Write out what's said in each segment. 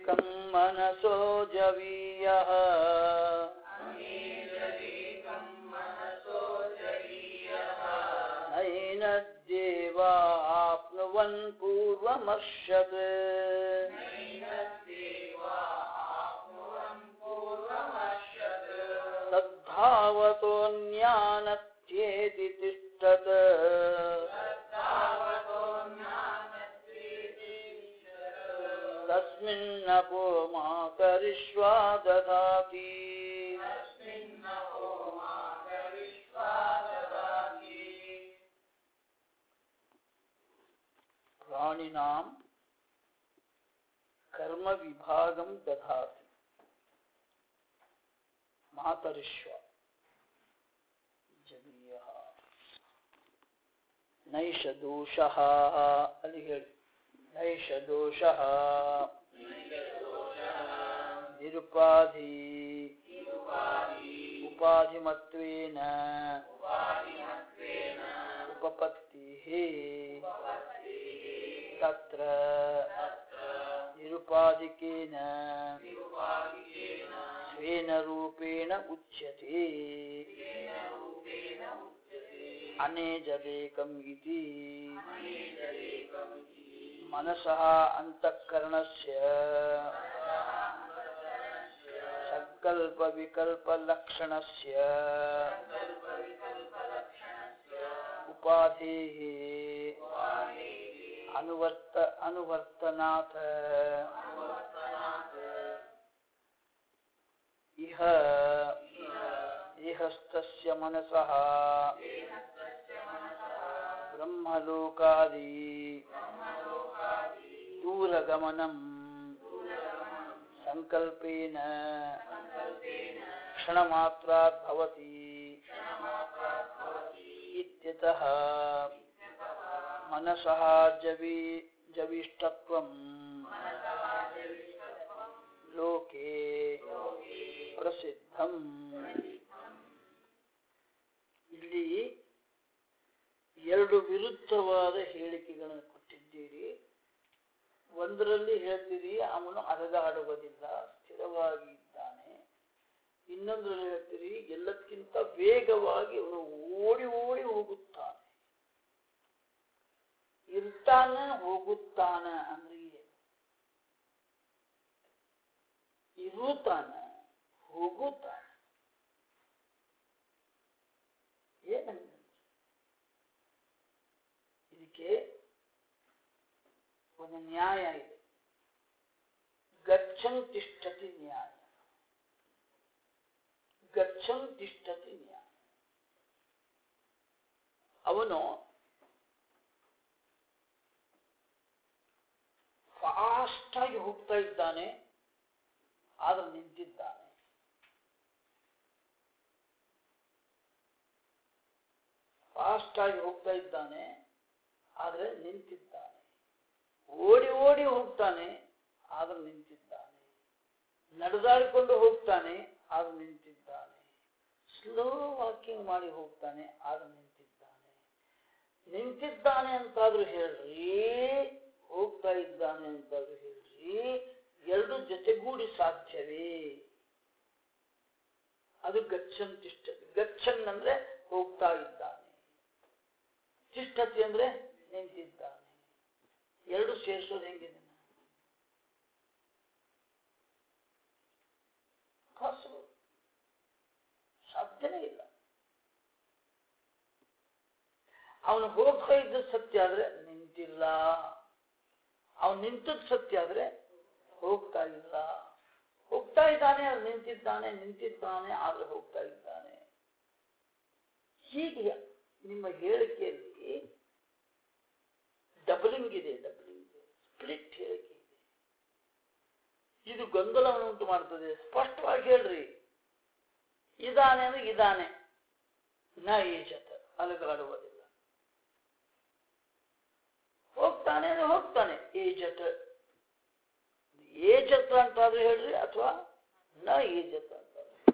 जदेकं मनसो जवीयः नैनद्देवा आप्नुवन् पूर्वमर्षत् तद्धावतोऽन्यानत्येति तिष्ठत् तस्मिन्नपो मातरिष्वा ददाति प्राणिनां कर्मविभागं ददाति ಮಾತರಿಶ್ವ ಜಗೀಯ ನೈಷ ದೋಷ ಅಲ್ಲಿ ಹೇಳಿ ನೈಷ ದೋಷ ನಿರುಪಾಧಿ ಉಪಾಧಿಮತ್ವೇನ ಉಪಪತ್ತಿ ತತ್ರ ನಿರುಪಾಧಿಕೇನ स्वेन रूपेण उच्यते अनेजदेकम् इति मनसः अन्तःकरणस्य सङ्कल्पविकल्पलक्षणस्य उपाधेः अनुवर्त अनुवर्तनाथ इह इहस्तस्य मनसः ब्रह्मलोकादि दूरगमनम् सङ्कल्पेन क्षणमात्रात् भवति इत्यतः मनसः जवि जविष्टत्वम् लोके ಪ್ರಸಿದ್ಧಂ ಇಲ್ಲಿ ಎರಡು ವಿರುದ್ಧವಾದ ಹೇಳಿಕೆಗಳನ್ನು ಕೊಟ್ಟಿದ್ದೀರಿ ಒಂದರಲ್ಲಿ ಹೇಳ್ತೀರಿ ಅವನು ಅಲಗಾಡುವುದಿಲ್ಲ ಸ್ಥಿರವಾಗಿ ಇದ್ದಾನೆ ಇನ್ನೊಂದರಲ್ಲಿ ಹೇಳ್ತೀರಿ ಎಲ್ಲಕ್ಕಿಂತ ವೇಗವಾಗಿ ಅವನು ಓಡಿ ಓಡಿ ಹೋಗುತ್ತಾನೆ ಇರ್ತಾನ ಹೋಗುತ್ತಾನ ಅಂದ್ರೆ ಏನು ಇರುತ್ತಾನ ಹೋಗುತ್ತಾನೆ ಏನಂತ ಇದಕ್ಕೆ ಒಂದು ನ್ಯಾಯ ಇದೆ ಗಚ್ಚನ್ ತಿಷ್ಠತಿ ನ್ಯಾಯ ಗಚ್ಚನ್ ತಿಷ್ಠತಿ ನ್ಯಾಯ ಅವನು ಫಾಸ್ಟ್ ಆಗಿ ಹೋಗ್ತಾ ಇದ್ದಾನೆ ಆದ್ರೆ ನಿಂತಿದ್ದಾನೆ ಫಾಸ್ಟ್ ಆಗಿ ಹೋಗ್ತಾ ಇದ್ದಾನೆ ಆದ್ರೆ ನಿಂತಿದ್ದಾನೆ ಓಡಿ ಓಡಿ ಹೋಗ್ತಾನೆ ಆದ್ರೆ ನಿಂತಿದ್ದಾನೆ ನಡೆದಾಡಿಕೊಂಡು ಹೋಗ್ತಾನೆ ಆದ್ರೆ ನಿಂತಿದ್ದಾನೆ ಸ್ಲೋ ವಾಕಿಂಗ್ ಮಾಡಿ ಹೋಗ್ತಾನೆ ಆದ್ರೆ ನಿಂತಿದ್ದಾನೆ ನಿಂತಿದ್ದಾನೆ ಅಂತಾದ್ರೂ ಹೇಳ್ರಿ ಹೋಗ್ತಾ ಇದ್ದಾನೆ ಅಂತಾದ್ರೂ ಹೇಳ್ರಿ ಎರಡು ಜೊತೆಗೂಡಿ ಸಾಧ್ಯವೇ ಅದು ಗಚ್ಚನ್ ತಿಷ್ಠತಿ ಗಚ್ಚನ್ ಅಂದ್ರೆ ಹೋಗ್ತಾ ಇದ್ದಾನೆ ತಿಷ್ಠತಿ ಅಂದ್ರೆ ನಿಂತಿದ್ದಾನೆ ಎರಡು ಸೇರಿಸೋದು ಹೆಂಗಿದೆ ಪಾಸಿಬಲ್ ಸಾಧ್ಯನೇ ಇಲ್ಲ ಅವನು ಹೋಗ್ತಾ ಇದ್ದ ಸತ್ಯ ಆದ್ರೆ ನಿಂತಿಲ್ಲ ಅವನು ನಿಂತದ್ ಸತ್ಯ ಆದ್ರೆ ಹೋಗ್ತಾ ಇಲ್ಲ ಹೋಗ್ತಾ ಇದ್ದಾನೆ ಅದು ನಿಂತಿದ್ದಾನೆ ನಿಂತಿದ್ದಾನೆ ಆದ್ರೆ ಹೋಗ್ತಾ ಇದ್ದಾನೆ ಹೀಗೆ ನಿಮ್ಮ ಹೇಳಿಕೆಯಲ್ಲಿ ಡಬಲಿಂಗ್ ಇದೆ ಡಬಲಿಂಗ್ ಸ್ಪ್ಲಿಟ್ ಹೇಳಿಕೆ ಇದೆ ಇದು ಗೊಂದಲವನ್ನು ಉಂಟು ಮಾಡ್ತದೆ ಸ್ಪಷ್ಟವಾಗಿ ಹೇಳ್ರಿ ಇದಾನೆ ಅಂದ್ರೆ ಇದಾನೆ ನ ಈಜತ ಅಲಗಾಡುವುದಿಲ್ಲ ಹೋಗ್ತಾನೆ ಅಂದ್ರೆ ಹೋಗ್ತಾನೆ ಏಜತ ಏಜತ ಅಂತಾದ್ರೂ ಹೇಳ್ರಿ ಅಥವಾ ನ ಏಜತ ಅಂತ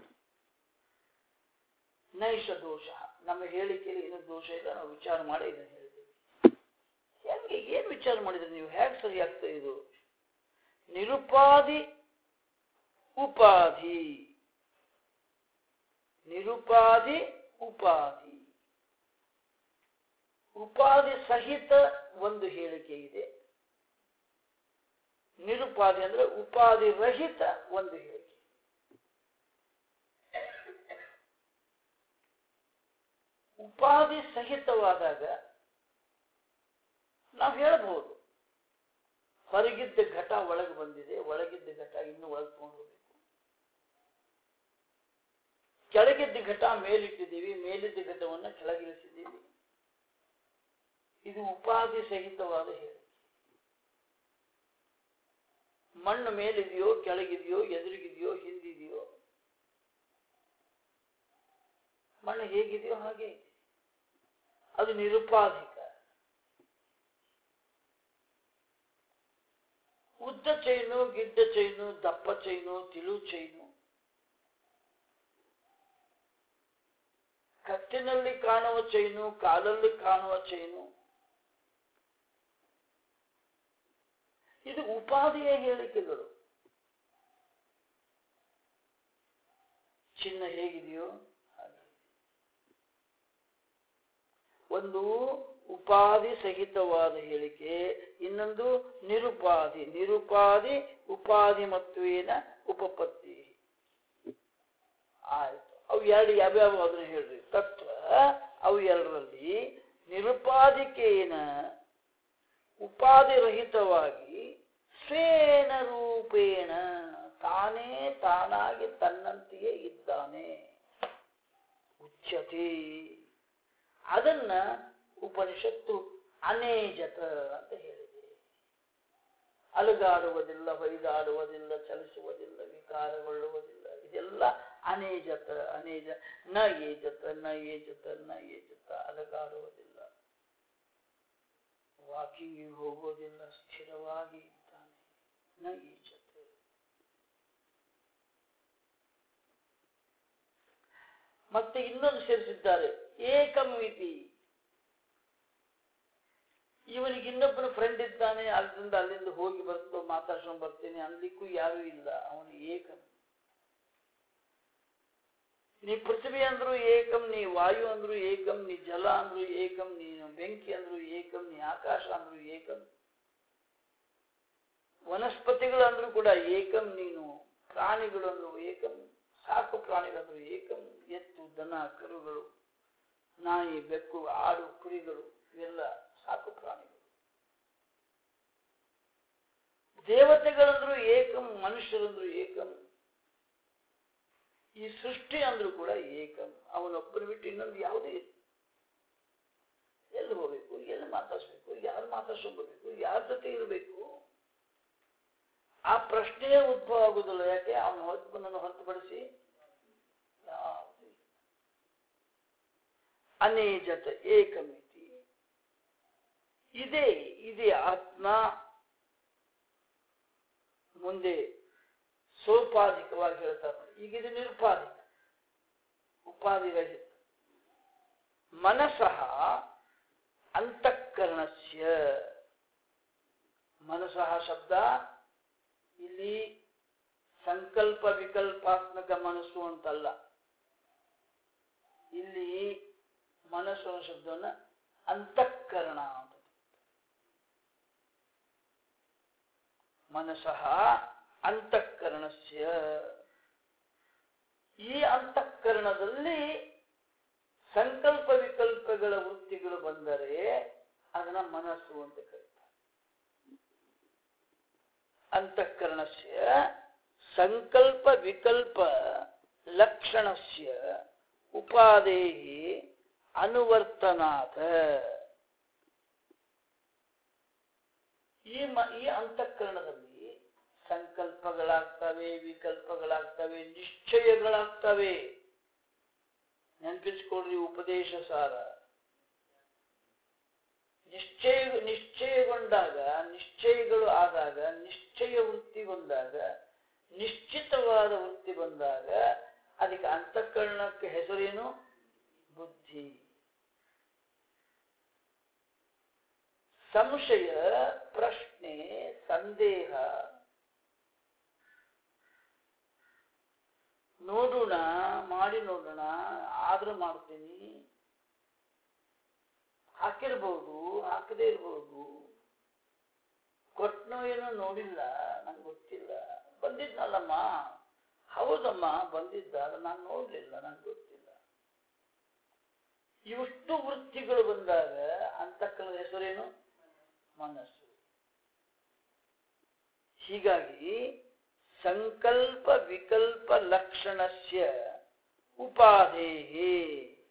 ನೈಷ ದೋಷ ನಮ್ಮ ಹೇಳಿಕೆಯಲ್ಲಿ ಏನು ದೋಷ ಇಲ್ಲ ನಾವು ವಿಚಾರ ಮಾಡಿ ಇದನ್ನು ಹೇಳಿದ್ದೀವಿ ಹೆಂಗೆ ಏನ್ ವಿಚಾರ ಮಾಡಿದ್ರಿ ನೀವು ಹೇಗೆ ಸರಿ ಆಗ್ತಾ ಇದು ನಿರುಪಾಧಿ ಉಪಾಧಿ ನಿರುಪಾಧಿ ಉಪಾಧಿ ಉಪಾಧಿ ಸಹಿತ ಒಂದು ಹೇಳಿಕೆ ಇದೆ ನಿರುಪಾಧಿ ಅಂದ್ರೆ ಉಪಾಧಿ ರಹಿತ ಒಂದು ಹೇಳಿಕೆ ಉಪಾಧಿ ಸಹಿತವಾದಾಗ ನಾವು ಹೇಳಬಹುದು ಹೊರಗಿದ್ದ ಘಟ ಒಳಗೆ ಬಂದಿದೆ ಒಳಗಿದ್ದ ಘಟ ಇನ್ನು ಒಳಗೆ ತಗೊಂಡು ಹೋಗ್ಬೇಕು ಕೆಳಗಿದ್ದ ಘಟ ಮೇಲಿಟ್ಟಿದ್ದೀವಿ ಮೇಲಿದ್ದ ಘಟವನ್ನು ಕೆಳಗಿಳಿಸಿದ್ದೀವಿ ಇದು ಉಪಾಧಿ ಸಹಿತವಾದ ಹೇಳಿಕೆ ಮಣ್ಣು ಮೇಲಿದೆಯೋ ಕೆಳಗಿದೆಯೋ ಎದುರಿಗಿದೆಯೋ ಹಿಂದಿದೆಯೋ ಮಣ್ಣು ಹೇಗಿದೆಯೋ ಹಾಗೆ ಇದೆ ಅದು ನಿರುಪಾಧಿಕ ಉದ್ದ ಚೈನು ಗಿಡ್ಡ ಚೈನು ದಪ್ಪ ಚೈನು ತಿಳು ಚೈನು ಕತ್ತಿನಲ್ಲಿ ಕಾಣುವ ಚೈನು ಕಾಲಲ್ಲಿ ಕಾಣುವ ಚೈನು ಇದು ಉಪಾಧಿಯ ಹೇಳಿಕೆಗಳು ಚಿನ್ನ ಹೇಗಿದೆಯೋ ಹಾಗೆ ಒಂದು ಉಪಾಧಿ ಸಹಿತವಾದ ಹೇಳಿಕೆ ಇನ್ನೊಂದು ನಿರುಪಾಧಿ ನಿರುಪಾಧಿ ಉಪಾಧಿ ಮತ್ತು ಏನ ಉಪಪತ್ತಿ ಆಯ್ತು ಅವು ಎರಡು ಯಾವ್ಯಾವ ಅದನ್ನ ಹೇಳ್ರಿ ತತ್ವ ಅವು ಎರಡರಲ್ಲಿ ನಿರುಪಾಧಿಕೇನ ಉಪಾಧಿ ರಹಿತವಾಗಿ ಸ್ವೇನ ರೂಪೇಣ ತಾನೇ ತಾನಾಗಿ ತನ್ನಂತೆಯೇ ಇದ್ದಾನೆ ಉಚ್ಯತೆ ಅದನ್ನ ಉಪನಿಷತ್ತು ಅನೇಜತ ಅಂತ ಹೇಳಿದೆ ಅಲುಗಾಡುವುದಿಲ್ಲ ಹೊಯ್ದಾಡುವುದಿಲ್ಲ ಚಲಿಸುವುದಿಲ್ಲ ವಿಕಾರಗೊಳ್ಳುವುದಿಲ್ಲ ಇದೆಲ್ಲ ಅನೇಜತ ಅನೇಜ ನ ಏಜತ ನ ಏಜತ ನ ಏಜತ ಅಲುಗಾಡುವುದಿಲ್ಲ ವಾಕಿಂಗ್ ಹೋಗೋದಿಲ್ಲ ಸ್ಥಿರವಾಗಿ ಇದ್ದಾನೆ ನ ಏಜತ ಮತ್ತೆ ಇನ್ನೊಂದು ಸೇರಿಸಿದ್ದಾರೆ ಏಕಮಿತಿ ಇವನಿಗೆ ಇನ್ನೊಬ್ಬನ ಫ್ರೆಂಡ್ ಇದ್ದಾನೆ ಅಲ್ಲಿಂದ ಅಲ್ಲಿಂದ ಹೋಗಿ ಬರ್ತು ಮಾತಾಡ್ಸ್ಕೊಂಡ್ ಬರ್ತೇನೆ ಅನ್ಲಿಕ್ಕೂ ಯಾರೂ ಇಲ್ಲ ಅವನು ಏಕಂ ನೀ ಪೃಥ್ವಿ ಅಂದ್ರು ಏಕಂ ನೀ ವಾಯು ಅಂದ್ರು ಏಕಂ ನೀ ಜಲ ಅಂದ್ರು ಏಕಂ ನೀ ಬೆಂಕಿ ಅಂದ್ರು ಏಕಂ ನೀ ಆಕಾಶ ಅಂದ್ರು ಏಕಂ ವನಸ್ಪತಿಗಳು ಅಂದ್ರು ಕೂಡ ಏಕಂ ನೀನು ಪ್ರಾಣಿಗಳು ಅಂದ್ರು ಏಕಂ ಸಾಕು ಪ್ರಾಣಿಗಳಂದ್ರು ಏಕಂ ಎತ್ತು ದನ ಕರುಗಳು ನಾಯಿ ಬೆಕ್ಕು ಆಡು ಕುರಿಗಳು ಇವೆಲ್ಲ ಸಾಕು ಪ್ರಾಣಿಗಳು ದೇವತೆಗಳಂದ್ರು ಏಕಂ ಮನುಷ್ಯರಂದ್ರು ಏಕಂ ಈ ಸೃಷ್ಟಿ ಅಂದ್ರೂ ಕೂಡ ಏಕಂ ಅವನೊಬ್ಬರು ಬಿಟ್ಟು ಇನ್ನೊಂದು ಯಾವುದೇ ಇಲ್ಲ ಎಲ್ಲಿ ಹೋಗ್ಬೇಕು ಎಲ್ಲಿ ಮಾತಾಡ್ಸ್ಬೇಕು ಯಾರು ಮಾತಾಡ್ಸ್ಕೊಬೇಕು ಯಾರ ಜೊತೆ ಇರಬೇಕು ಆ ಪ್ರಶ್ನೆಯೇ ಉದ್ಭವ ಆಗುದಿಲ್ಲ ಯಾಕೆ ಅವನ ಹೊರತುಪಡಿಸಿ ಹೊರತುಪಡಿಸಿ ಯಾವುದು ಇಲ್ಲ. ಅನೇಜತ ಏಕಮಿತಿ ಇದೇ ಇದೇ ಆತ್ಮ ಮುಂದೆ ಸೋಪಾಧಿಕವಾಗಿ ಹೇಳ್ತಾರೆ ಈಗ ಇದು ನಿರುಪಾಧಿಕ ಉಪಾಧಿ ರಹಿತ ಮನಸಃ ಅಂತಃಕರಣಸ್ಯ ಮನಸಃ ಶಬ್ದ ಇಲ್ಲಿ ಸಂಕಲ್ಪ ವಿಕಲ್ಪಾತ್ಮಕ ಮನಸ್ಸು ಅಂತಲ್ಲ ಇಲ್ಲಿ ಮನಸ್ಸು ಅನ್ನೋ ಶಬ್ದವನ್ನ ಅಂತಃಕರಣ ಅಂತ ಮನಸಃ ಅಂತಃಕರಣಸ್ಯ ಈ ಅಂತಃಕರಣದಲ್ಲಿ ಸಂಕಲ್ಪ ವಿಕಲ್ಪಗಳ ವೃತ್ತಿಗಳು ಬಂದರೆ ಅದನ್ನ ಮನಸ್ಸು ಅಂತ ಕರೀತಾರೆ ಅಂತಃಕರಣಸ್ಯ ಸಂಕಲ್ಪ ವಿಕಲ್ಪ ಲಕ್ಷಣಸ್ಯ ಉಪಾದೇಹಿ ಅನುವರ್ತನಾಥ ಈ ಮ ಈ ಅಂತಃಕರಣದಲ್ಲಿ ಸಂಕಲ್ಪಗಳಾಗ್ತವೆ ವಿಕಲ್ಪಗಳಾಗ್ತವೆ ನಿಶ್ಚಯಗಳಾಗ್ತವೆ ನೆನಪಿಸ್ಕೊಡ್ರಿ ಉಪದೇಶ ಸಾರ ನಿಶ್ಚಯ ನಿಶ್ಚಯಗೊಂಡಾಗ ನಿಶ್ಚಯಗಳು ಆದಾಗ ನಿಶ್ಚಯ ವೃತ್ತಿ ಬಂದಾಗ ನಿಶ್ಚಿತವಾದ ವೃತ್ತಿ ಬಂದಾಗ ಅದಕ್ಕೆ ಅಂತಃಕರಣಕ್ಕೆ ಹೆಸರೇನು ಬುದ್ಧಿ ಸಂಶಯ ಪ್ರಶ್ನೆ ಸಂದೇಹ ನೋಡೋಣ ಮಾಡಿ ನೋಡೋಣ ಆದ್ರೆ ಮಾಡ್ತೀನಿ ಹಾಕಿರ್ಬೋದು ಹಾಕದೇ ಇರ್ಬೋದು ಕೊಟ್ಟನೋ ಏನೋ ನೋಡಿಲ್ಲ ನಂಗೆ ಗೊತ್ತಿಲ್ಲ ಬಂದಿದ್ನಲ್ಲಮ್ಮ ಹೌದಮ್ಮ ಬಂದಿದ್ದ ಆದ್ರೆ ನಾನು ನೋಡ್ಲಿಲ್ಲ ನಂಗೆ ಗೊತ್ತಿಲ್ಲ ಇವಿಷ್ಟು ವೃತ್ತಿಗಳು ಬಂದಾಗ ಅಂತಕ್ಕರದ ಹೆಸರೇನು ಮನಸ್ಸು ಹೀಗಾಗಿ ಸಂಕಲ್ಪ ವಿಕಲ್ಪ ಲಕ್ಷಣಸ್ಯ ಉಪಾಧೇಹೇ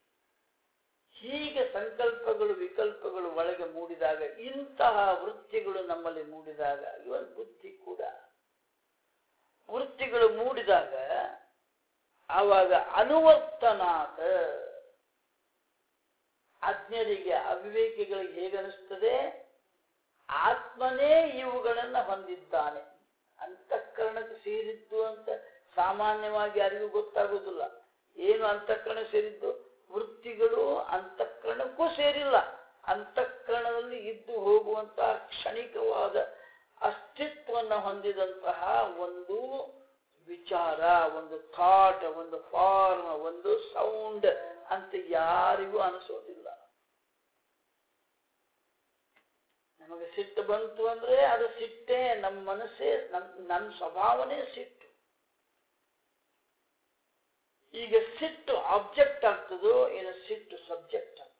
ಹೀಗೆ ಸಂಕಲ್ಪಗಳು ವಿಕಲ್ಪಗಳು ಒಳಗೆ ಮೂಡಿದಾಗ ಇಂತಹ ವೃತ್ತಿಗಳು ನಮ್ಮಲ್ಲಿ ಮೂಡಿದಾಗ ಇವನ್ ಬುದ್ಧಿ ಕೂಡ ವೃತ್ತಿಗಳು ಮೂಡಿದಾಗ ಆವಾಗ ಅನುವರ್ತನಾಥ ಅಜ್ಞರಿಗೆ ಅವಿವೇಕಿಗಳಿಗೆ ಹೇಗನಿಸ್ತದೆ ಆತ್ಮನೇ ಇವುಗಳನ್ನ ಹೊಂದಿದ್ದಾನೆ ಅಂತಃಕರಣಕ್ಕೆ ಸೇರಿದ್ದು ಅಂತ ಸಾಮಾನ್ಯವಾಗಿ ಯಾರಿಗೂ ಗೊತ್ತಾಗೋದಿಲ್ಲ ಏನು ಅಂತಃಕರಣ ಸೇರಿದ್ದು ವೃತ್ತಿಗಳು ಅಂತಃಕರಣಕ್ಕೂ ಸೇರಿಲ್ಲ ಅಂತಃಕರಣದಲ್ಲಿ ಇದ್ದು ಹೋಗುವಂತಹ ಕ್ಷಣಿಕವಾದ ಅಸ್ತಿತ್ವವನ್ನು ಹೊಂದಿದಂತಹ ಒಂದು ವಿಚಾರ ಒಂದು ಥಾಟ್ ಒಂದು ಫಾರ್ಮ್ ಒಂದು ಸೌಂಡ್ ಅಂತ ಯಾರಿಗೂ ಅನಿಸೋದಿಲ್ಲ ನಮಗೆ ಸಿಟ್ಟು ಬಂತು ಅಂದ್ರೆ ಅದು ಸಿಟ್ಟೇ ನಮ್ಮ ಮನಸ್ಸೇ ನಮ್ ನನ್ನ ಸ್ವಭಾವನೇ ಸಿಟ್ಟು ಈಗ ಸಿಟ್ಟು ಆಬ್ಜೆಕ್ಟ್ ಆಗ್ತದೋ ಏನೋ ಸಿಟ್ಟು ಸಬ್ಜೆಕ್ಟ್ ಆಗ್ತದೆ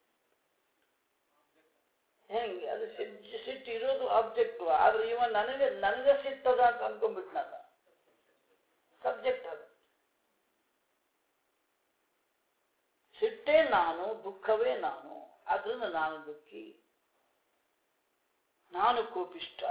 ಹೆಂಗೆ ಅದು ಸಿಟ್ಟು ಸಿಟ್ಟು ಇರೋದು ಆಬ್ಜೆಕ್ಟ್ ಆದ್ರೆ ಇವ ನನಗೆ ನನಗೆ ಸಿಟ್ಟದ ಅಂತ ಅನ್ಕೊಂಡ್ಬಿಟ್ಟು ನಾನು ಸಬ್ಜೆಕ್ಟ್ ಅದು ಸಿಟ್ಟೇ ನಾನು ದುಃಖವೇ ನಾನು ಆದ್ರಿಂದ ನಾನು ದುಃಖಿ ನಾನು ಕೋಪಿಷ್ಟ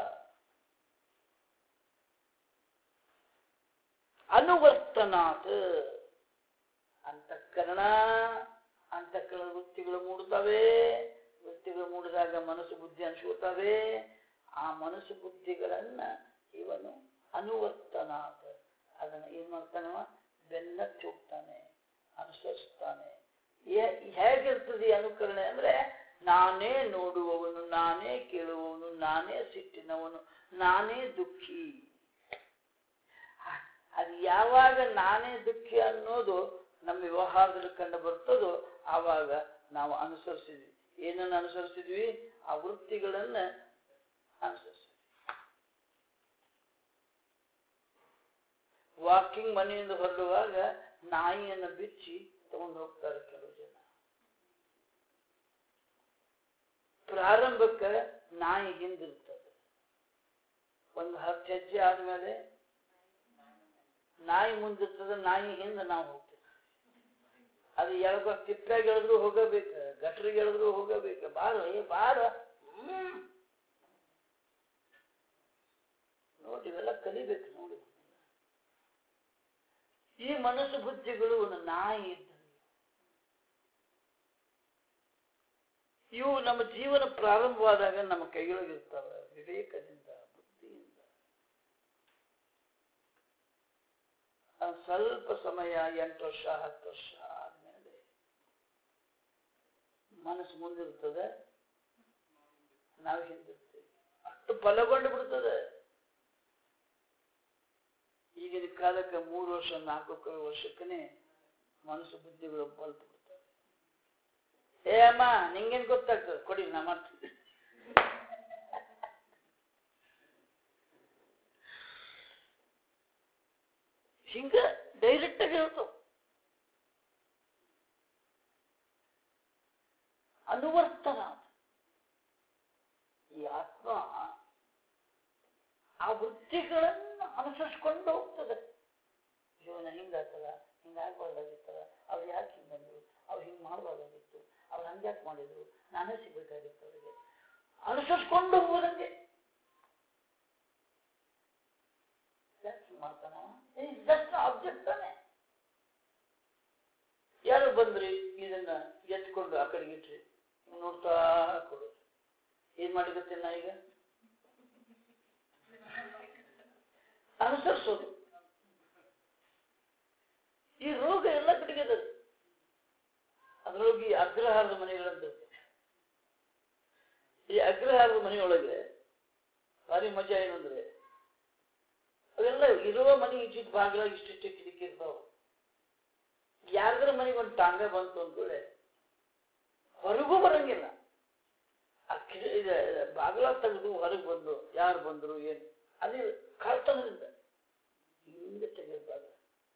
ಅನುವರ್ತನಾತ್ ಅಂತಃಕರಣ ಅಂತಃಕರಣ ವೃತ್ತಿಗಳು ಮೂಡುತ್ತವೆ ವೃತ್ತಿಗಳು ಮೂಡಿದಾಗ ಮನಸ್ಸು ಬುದ್ಧಿ ಅನ್ಸ್ಕೊತವೆ ಆ ಮನಸ್ಸು ಬುದ್ಧಿಗಳನ್ನ ಇವನು ಅನುವರ್ತನಾತ್ ಅದನ್ನ ಏನ್ ಮಾಡ್ತಾನವ ಬೆನ್ನತ್ತಿ ಹೋಗ್ತಾನೆ ಅನುಸರಿಸ್ತಾನೆ ಹೇ- ಹೇಗಿರ್ತದೆ ಈ ಅನುಕರಣೆ ಅಂದ್ರೆ ನಾನೇ ನೋಡುವವನು ನಾನೇ ಕೇಳುವವನು ನಾನೇ ಸಿಟ್ಟಿನವನು ನಾನೇ ದುಃಖಿ ಅದು ಯಾವಾಗ ನಾನೇ ದುಃಖಿ ಅನ್ನೋದು ನಮ್ಮ ವ್ಯವಹಾರದಲ್ಲಿ ಕಂಡು ಬರ್ತದೋ ಆವಾಗ ನಾವು ಅನುಸರಿಸಿದ್ವಿ ಏನನ್ನು ಅನುಸರಿಸಿದ್ವಿ ಆ ವೃತ್ತಿಗಳನ್ನ ಅನುಸರಿಸಿದ್ವಿ ವಾಕಿಂಗ್ ಮನೆಯಿಂದ ಹೊರಡುವಾಗ ನಾಯಿಯನ್ನು ಬಿಚ್ಚಿ ತಗೊಂಡು ಹೋಗ್ತಾರೆ ಕೆಲವು ಜನ ಪ್ರಾರಂಭಕ್ಕೆ ನಾಯಿ ಹಿಂದಿರ್ತದೆ ಒಂದು ಹತ್ತು ಹೆಜ್ಜೆ ಆದ್ಮೇಲೆ ನಾಯಿ ಮುಂದಿರ್ತದೆ ನಾಯಿ ಹಿಂದೆ ನಾವು ಹೋಗ್ತೇವೆ ಅದು ಎಳ್ಕೊ ತಿಪ್ಪಾಗ ಎಳೆದ್ರು ಹೋಗಬೇಕು ಗಟ್ರಿಗೆ ಎಳೆದ್ರು ಹೋಗಬೇಕು ಬಾರ ಏ ಬಾರ ಹ್ಮ್. ನೋಡಿ ಇವೆಲ್ಲ ಕಲಿಬೇಕು ನೋಡಿ ಈ ಮನಸ್ಸು ಬುದ್ಧಿಗಳು ಒಂದು ನಾಯಿ ಇದ್ದಂಗೆ ಇವು ನಮ್ಮ ಜೀವನ ಪ್ರಾರಂಭವಾದಾಗ ನಮ್ಮ ಕೈಯೊಳಗಿರ್ತಾವೆ ವಿವೇಕದಿಂದ ಬುದ್ಧಿಯಿಂದ ಆ ಸ್ವಲ್ಪ ಸಮಯ ಎಂಟು ವರ್ಷ ಹತ್ತು ವರ್ಷ ಆದ್ಮೇಲೆ ಮನಸ್ಸು ಮುಂದಿರ್ತದೆ ನಾವು ಹಿಂದಿರ್ತೇವೆ ಅಷ್ಟು ಬಲಗೊಂಡು ಬಿಡ್ತದೆ ಈಗಿನ ಕಾಲಕ್ಕೆ ಮೂರು ವರ್ಷ ನಾಲ್ಕು ವರ್ಷಕ್ಕನೆ ಮನಸ್ಸು ಬುದ್ಧಿಗಳು ಬಲ್ತು ಬಿಡ್ತವೆ ಏ ಅಮ್ಮ ನಿಂಗೇನ್ ಗೊತ್ತಾಗ್ತದೆ ಕೊಡಿ ನಾ ಮಾಡ್ತೀನಿ ಹಿಂಗ ಡೈರೆಕ್ಟ್ ಆಗಿ ಹೇಳ್ತಾವ ಅನುವರ್ತನ ಈ ಆತ್ಮ ಆ ವೃತ್ತಿಗಳನ್ನು ಅನುಸರಿಸ್ಕೊಂಡು ಹೋಗ್ತದೆ ಜೀವನ ಹಿಂಗಾತಲ್ಲ ಹಿಂಗಾಗ್ಬಾರ್ದಾಗಿತ್ತಲ್ಲ ಅವ್ರು ಯಾಕೆ ಹಿಂಗೆ ಬಂದ್ರು ಅವ್ರು ಹಿಂಗೆ ಮಾಡಬಾರ್ದಾಗಿತ್ತು ಅವ್ರು ಹಂಗ್ಯಾಕೆ ಮಾಡಿದ್ರು ನಾನೇ ಸಿಗ್ಬೇಕಾಗಿತ್ತು ಅವರಿಗೆ ಅನುಸರಿಸ್ಕೊಂಡು ಹೋಗೋದಂಗೆ ಯಾಕೆ ಮಾಡ್ತಾನ ಜಸ್ಟ್ ಆಬ್ಜೆಕ್ಟ್ ತಾನೆ ಯಾರು ಬಂದ್ರಿ ಇದನ್ನ ಎತ್ಕೊಂಡು ಆ ಕಡೆಗೆ ಇಟ್ರಿ ಹಿಂಗ್ ನೋಡ್ತಾ ಕೊಡು ಏನ್ ಮಾಡಿರುತ್ತೆ ನಾ ಈಗ ಅನುಸರಿಸೋದು ಈ ರೋಗ ಎಲ್ಲ ಕಡೆಗೆ ಅದ ಅದರೊಳಗೆ ಈ ಅಗ್ರಹಾರದ ಮನೆಗಳಂತ ಈ ಅಗ್ರಹಾರದ ಮನೆಯೊಳಗೆ ಭಾರಿ ಮಜಾ ಏನಂದ್ರೆ ಅವೆಲ್ಲ ಇರುವ ಮನೆ ಇಷ್ಟಿಟ್ಟು ಬಾಗಿಲ ಇಷ್ಟಿಷ್ಟು ಕಿಟಕಿ ಇರ್ತಾವ ಯಾರಿಗಾರ ಮನೆಗೆ ಒಂದು ಟಾಂಗ ಬಂತು ಅಂದ್ಕೊಳ್ಳೆ ಹೊರಗೂ ಬರಂಗಿಲ್ಲ ಆ ಕಿಡಿ ಇದು ಬಾಗಿಲ ತೆಗೆದು ಹೊರಗೆ ಬಂದು ಯಾರು ಬಂದರು ಏನು ಅದೇ ಕಳ್ತನದಿಂದ ಹಿಂದೆ ತೆಗೆದು ಬಾಗಿಲ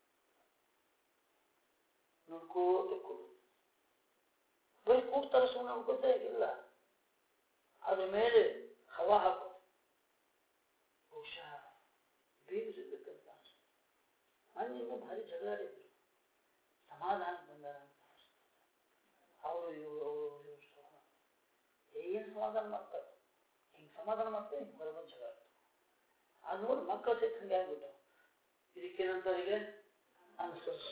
ನೋಡ್ಕೋತ ಕೂಡು ಬರೀ ಕೂಡ್ತಾರ ಸುಮ್ಮನೆ ನೋಡ್ಕೋತಾ ಇಲ್ಲ ಅದ್ರ ಮೇಲೆ ಹವಾ ಹಾಕು ಬಹುಶಃ ಬೇಗ ಸಿಗ್ಬೇಕಂತ ಅನ್ಸುತ್ತೆ ಮನೆಯಿಂದ ಭಾರಿ ಜಗಳಾಡಿದ್ರು ಸಮಾಧಾನ ಬಂದಾರ ಅಂತ ಅನ್ಸುತ್ತೆ ಅವರು ಇವರು ಅವರು ಇವರು ಏನು ಸಮಾಧಾನ ಮಾಡ್ತಾರೆ ಹಿಂಗೆ ಸಮಾಧಾನ ಮಾಡ್ತಾರೆ ಹಿಂಗೆ ಹೊರಬಂದು ಜಗಳ ಆಡ್ತಾರೆ. ಅದು ನೋಡಿ ಮಕ್ಕಳ ಸಹಿತ ಹಂಗೆ ಆಗ್ಬಿಟ್ಟು ಇದಕ್ಕೇನಂತಾರೆ ಈಗ ಅನುಸರಿಸ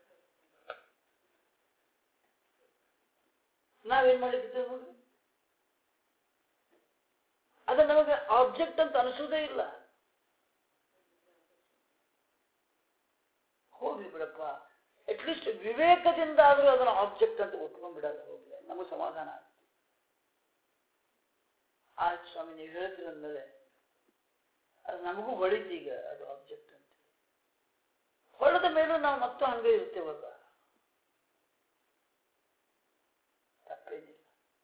ನಾವೇನ್ ಮಾಡಿದ್ದೇವೆ ನೋಡಿ ಅದು ನಮಗೆ ಆಬ್ಜೆಕ್ಟ್ ಅಂತ ಅನಿಸೋದೇ ಇಲ್ಲ ಹೋಗ್ಲಿ ಬಿಡಪ್ಪ ಅಟ್ಲೀಸ್ಟ್ ವಿವೇಕದಿಂದ ಆದ್ರೂ ಅದನ್ನ ಆಬ್ಜೆಕ್ಟ್ ಅಂತ ಒಪ್ಕೊಂಡ್ಬಿಡಲ್ಲ ಹೋಗ್ಲಿ ನಮಗೆ ಸಮಾಧಾನ ಆಗುತ್ತೆ ಆಯ್ತು ಸ್ವಾಮಿ ನೀವು ಹೇಳ್ತೀರ ಅಂದಮೇಲೆ ಅದು ನಮಗೂ ಹೊಳಿತು ಈಗ ಅದು ಆಬ್ಜೆಕ್ಟ್ ಅಂತ ಹೊಳೆದ ಮೇಲೂ ನಾವು ಮತ್ತೆ ಹಂಗೆ ಇರ್ತೇವಲ್ಲ ತಪ್ಪೇನಿಲ್ಲ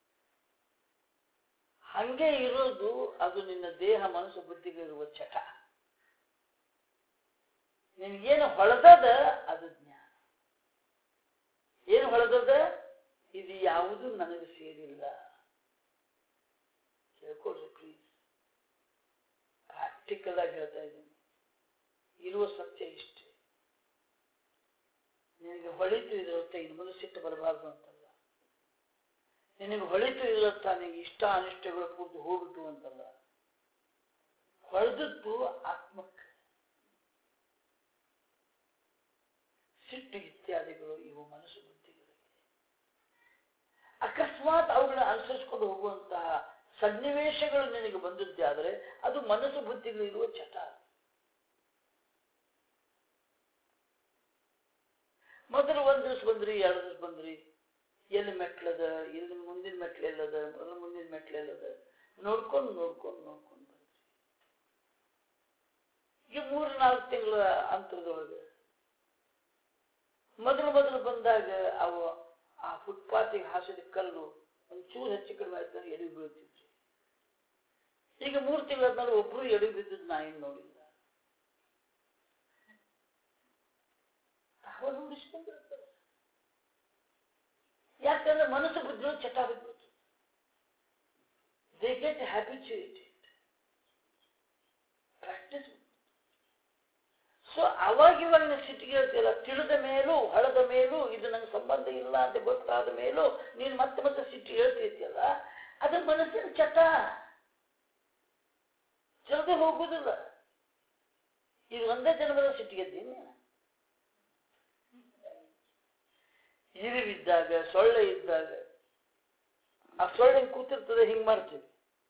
ಹಂಗೆ ಇರೋದು ಅದು ನಿನ್ನ ದೇಹ ಮನಸ್ಸು ಬುದ್ಧಿಗೆ ಇರುವ ಚಟ ನಿನ್ಗೇನು ಹೊಳೆದದ ಅದು ಜ್ಞಾನ ಏನು ಹೊಳೆದದ ಇದು ಯಾವುದು ನನಗೆ ಸೇರಿಲ್ಲ ಕೇಳ್ಕೊಳ್ರಿ ಪ್ಲೀಸ್ ಪ್ರಾಕ್ಟಿಕಲ್ ಆಗಿ ಹೇಳ್ತಾ ಇದ್ದೀನಿ ಇರುವ ಸತ್ಯ ಇಷ್ಟೇ ನಿನಗೆ ಹೊಳಿತು ಇರುತ್ತೆ ಇನ್ನು ಮುಂದೆ ಸಿಟ್ಟು ಬರಬಾರ್ದು ಅಂತಲ್ಲ ನಿನಗೆ ಹೊಳಿತು ಇರುತ್ತ ನಿನಗೆ ಇಷ್ಟ ಅನಿಷ್ಟಗಳು ಪೂರ್ತಿ ಹೋಗ್ಬಿಟ್ಟು ಅಂತಲ್ಲ ಹೊಳೆದದ್ದು ಆತ್ಮಕ್ಕೆ ಸಿಟ್ಟು ಇತ್ಯಾದಿಗಳು ಇವು ಮನಸ್ಸು ಬುದ್ಧಿಗಳಿಗೆ ಅಕಸ್ಮಾತ್ ಅವುಗಳನ್ನ ಅನುಸರಿಸಿಕೊಂಡು ಹೋಗುವಂತಹ ಸನ್ನಿವೇಶಗಳು ನಿನಗೆ ಬಂದದ್ದೇ ಆದರೆ ಅದು ಮನಸ್ಸು ಬುದ್ಧಿಗಳಿರುವ ಚಟ ಮೊದಲು ಒಂದ್ ದಿವಸ ಬಂದ್ರಿ ಎರಡು ದಿವಸ ಬಂದ್ರಿ ಎಲ್ಲಿ ಮೆಟ್ಲದ ಇಲ್ಲಿ ಮುಂದಿನ ಮೆಟ್ಲು ಎಲ್ಲದ ಮೊದಲು ಮುಂದಿನ ಮೆಟ್ಲು ಎಲ್ಲದ ನೋಡ್ಕೊಂಡು ನೋಡ್ಕೊಂಡು ನೋಡ್ಕೊಂಡು ಬಂದ್ರಿ ಈಗ ಮೂರು ನಾಲ್ಕು ತಿಂಗಳ ಅಂತರದೊಳಗೆ ಮೊದಲು ಮೊದಲು ಬಂದಾಗ ಅವು ಆ ಫುಟ್ಪಾತಿಗೆ ಹಾಸಿದ ಕಲ್ಲು ಒಂಚೂರು ಹೆಚ್ಚು ಕಡಿಮೆ ಆಯ್ತು ಎಡಿ ಬೀಳ್ತಿದ್ರಿ ಈಗ ಮೂರು ತಿಂಗಳಾದ್ಮೇಲೆ ಒಬ್ರು ಎಡಿ ಬಿದ್ದದ್ದು ನಾ ಏನು ನೋಡಿಲ್ಲ ತಾವ ನೋಡಿಸ್ಕೊಂಡಿರ್ತಾರೆ ಯಾಕಂದ್ರೆ ಮನಸ್ಸು ಬುದ್ಧಿಗಳು ಚಟ ಬಿದ್ಬಿಡ್ತು they get habituated practice so ಅವಾಗ ಇವಾಗ ನೀವು ಸಿಟ್ಟಿಗೆ ಹೇಳ್ತೀಯಲ್ಲ ತಿಳಿದ ಮೇಲೂ ಹೊಳೆದ ಮೇಲೂ ಇದು ನಂಗೆ ಸಂಬಂಧ ಇಲ್ಲ ಅಂತ ಗೊತ್ತಾದ ಮೇಲೂ ನೀನು ಮತ್ತೆ ಮತ್ತೆ ಸಿಟ್ಟಿಗೆ ಹೇಳ್ತಿರ್ತೀಯಲ್ಲ ಅದು ಮನಸ್ಸಿನ ಚಟ ತಿಳಿದೇ ಹೋಗುದಿಲ್ಲ ಇದು ಒಂದೇ ಜನ್ಮದ ಸಿಟ್ಟಿಗೆದ್ದೀನಿ ಇರಿವಿದ್ದಾಗ ಸೊಳ್ಳೆ ಇದ್ದಾಗ ಆ ಸೊಳ್ಳೆ ಹಿಂಗ್ ಕೂತಿರ್ತದೆ ಹಿಂಗ್ ಮಾಡ್ತೀವಿ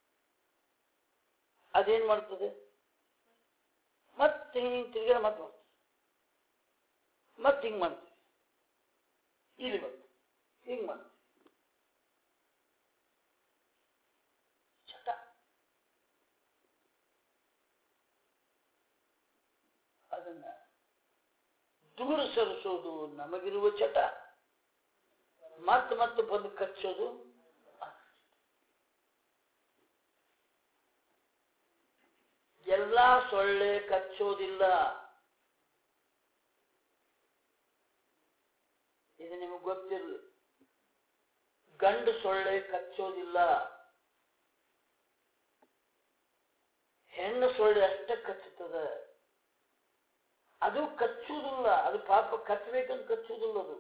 ಅದೇನ್ ಮಾಡ್ತದೆ ಮತ್ತೆ ಹಿಂಗ್ ತಿರ್ಗಾ ಮತ್ತೆ ಮಾಡ್ತೀವಿ ಮತ್ತೆ ಹಿಂಗ್ ಮಾಡ್ತೀವಿ ಇಲ್ಲಿ ಬಂತು ಹಿಂಗ್ ಮಾಡ್ತೀವಿ ಚಟ ಅದನ್ನ ದೂರ ಸರಿಸೋದು ನಮಗಿರುವ ಚಟ ಮತ್ತೆ ಮತ್ತೆ ಬಂದು ಕಚ್ಚೋದು ಎಲ್ಲಾ ಸೊಳ್ಳೆ ಕಚ್ಚೋದಿಲ್ಲ ಇದು ನಿಮಗೆ ಗೊತ್ತಿರಲಿ ಗಂಡು ಸೊಳ್ಳೆ ಕಚ್ಚೋದಿಲ್ಲ ಹೆಣ್ಣು ಸೊಳ್ಳೆ ಅಷ್ಟೇ ಕಚ್ಚುತ್ತದೆ ಅದು ಕಚ್ಚುವುದಿಲ್ಲ ಅದು ಪಾಪ ಕಚ್ಚಬೇಕಂತ ಕಚ್ಚುವುದಿಲ್ಲ ಅದು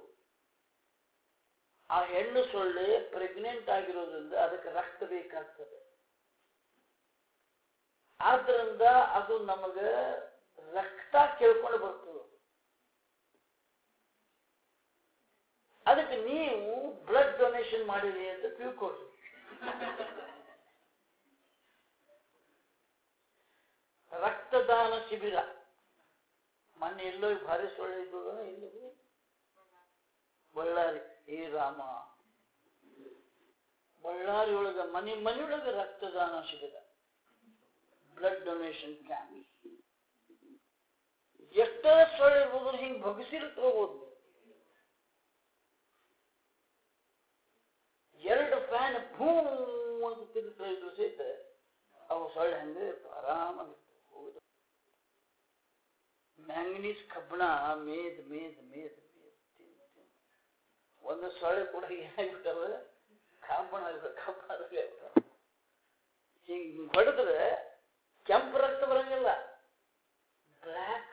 ಆ ಹೆಣ್ಣು ಸೊಳ್ಳೆ ಪ್ರೆಗ್ನೆಂಟ್ ಆಗಿರೋದ್ರಿಂದ ಅದಕ್ಕೆ ರಕ್ತ ಬೇಕಾಗ್ತದೆ ಆದ್ರಿಂದ ಅದು ನಮಗೆ ರಕ್ತ ಕೇಳ್ಕೊಂಡು ಬರ್ತದೆ ಅದಕ್ಕೆ ನೀವು ಬ್ಲಡ್ ಡೊನೇಷನ್ ಮಾಡಿರಿ ಅಂತ ತಿಳ್ಕೊಳ್ರಿ ರಕ್ತದಾನ ಶಿಬಿರ ಮೊನ್ನೆ ಎಲ್ಲೋ ಭಾರಿ ಸೊಳ್ಳೆ ಇದ್ದದ ಇಲ್ಲಿ ಬಳ್ಳಾರಿ ಏ ರಾಮ ಬಳ್ಳಾರಿ ಒಳಗ ಮನೆ ಮನೆಯೊಳಗೆ ರಕ್ತದಾನ ಶಿಬಿರ ಬ್ಲಡ್ ಡೊನೇಷನ್ ಕ್ಯಾಂಪ್ ಎಷ್ಟೋ ಸೊಳ್ಳೆ ಇರ್ಬೋದು ಹಿಂಗೆ ಬಗ್ಸಿರ್ಕೋಬಹುದು ಮ್ಯಾಂಗನೀಸ್ ಕಬ್ಬಣ ಮೇದ್ ಮೇದ್ ಮೇದ್ ಮೇದ್ ತಿಂದು ತಿಂದು ಒಂದು ಸೊಳ್ಳೆ ಕೂಡ ಏನಾಗ್ಬಿಟ್ಟವ ಕಬ್ಬಣ ಕಬ್ಬಣ ಹಿಂಗೆ ಹೊಡೆದ್ರೆ ಕೆಂಪು ರಕ್ತ ಬರಂಗಿಲ್ಲ ಬ್ಲ್ಯಾಕ್